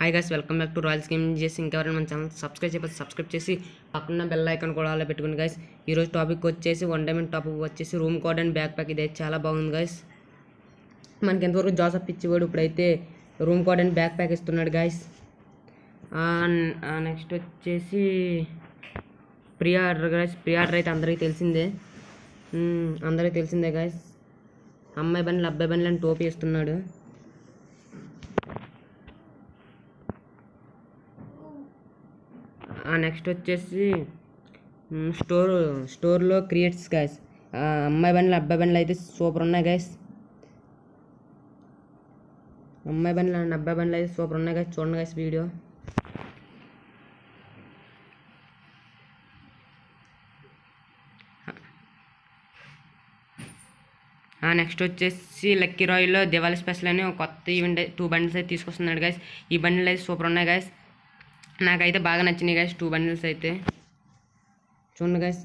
hi guys welcome back to Royals game చేసి ఇంకెవరైనా మన ఛానల్ సబ్స్క్రైబ్ చేయకపోతే సబ్స్క్రైబ్ చేసి పక్కన బెల్ ఐకాన్ కూడా అలా పెట్టుకుని గైస్ ఈరోజు టాపిక్ వచ్చేసి వన్ డైమండ్ టాపిక్ వచ్చేసి room code and backpack ఇది చాలా బాగుంది గైస్ మనకి ఎంతవరకు జాసప్ ఇచ్చేవాడు ఇప్పుడైతే room code and backpack ఇస్తున్నాడు గైస్ నెక్స్ట్ వచ్చేసి preorder guys preorder అయితే అందరికీ తెలిసిందే మ్మ్, అందరికీ తెలిసిందే గైస్ అమ్మాయి బండ్లు అబ్బాయి బండ్లు అని టోపీ ఇస్తున్నాడు నెక్స్ట్ వచ్చేసి మ్, స్టోర్ స్టోర్లో క్రియేట్స్ గైస్ అమ్మాయి బండ్లు అబ్బాయి బండ్లు అయితే సూపర్ ఉన్నాయి గైస్ అమ్మాయి బండ్లు అండ్ అబ్బాయి బండ్లు అయితే సూపర్ ఉన్నాయి గైస్ చూడండి గైస్ వీడియో నెక్స్ట్ వచ్చేసి లక్కీ రాయ్లో దివాళీ స్పెషల్ అని ఒక కొత్త ఈవెంట్ టూ బండిల్స్ అయితే తీసుకొస్తున్నాడు గైస్ ఈ బండిల్ అయితే సూపర్ ఉన్నాయి గైస్ నాకైతే బాగా నచ్చినాయి గైస్ టూ బండిల్స్ అయితే చూడండి గైస్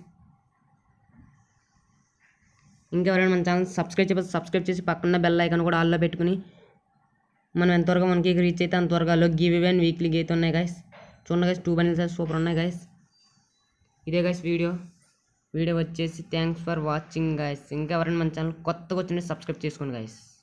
ఇంకెవరైనా మన ఛానల్ సబ్స్క్రైబ్ చేయకపోతే సబ్స్క్రైబ్ చేసి పక్కన బెల్ ఐకాన్ కూడా ఆల్లో పెట్టుకుని మనం ఎంతవరకు మనకి రీచ్ అయితే అంతవరకు అలో గివ్ ఇవే అండ్ వీక్లీ అయితే ఉన్నాయి గైస్ చూడండి గైస్ టూ బండిల్స్ అయితే సూపర్ ఉన్నాయి గైస్ ఇదే గైస్ వీడియో వీడియో వచ్చేసి థ్యాంక్స్ ఫర్ వాచింగ్ గైస్ ఇంకా ఎవరైనా మన ఛానల్ కొత్తగా వచ్చింటే సబ్స్క్రైబ్ చేసుకోండి గైస్